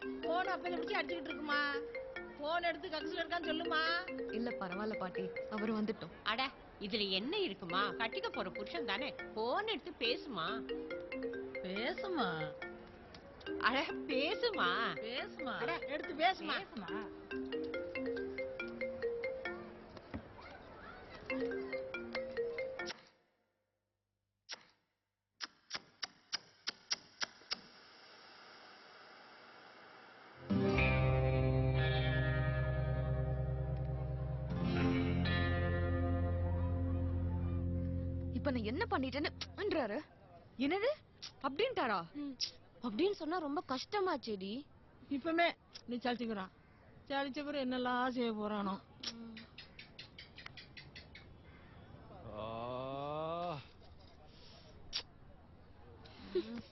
Phone அப்பல பிடிச்சி அடிச்சுக்கிட்டு இருக்குமா போன் எடுத்து கக்ஸில் இருக்கான்னு சொல்லுமா இல்ல பரவாயில்ல பாட்டி அவர் வந்துட்டோம் அட இதுல என்ன இருக்குமா கட்டிக்க போற புருஷன் தானே போன் எடுத்து பேசுமா பேசுமா அட பேசுமா பேசுமா எடுத்து பேசுமா இப்ப நான் என்ன பண்ணிட்டேன்னு என்னது அப்படின்ட்டாரா அப்படின்னு சொன்னா ரொம்ப கஷ்டமாச்சேடி இப்பமே நீ சளிச்சுக்கிறான் சளிச்ச பிறகு என்னெல்லாம் செய்ய போறானோ ஆ.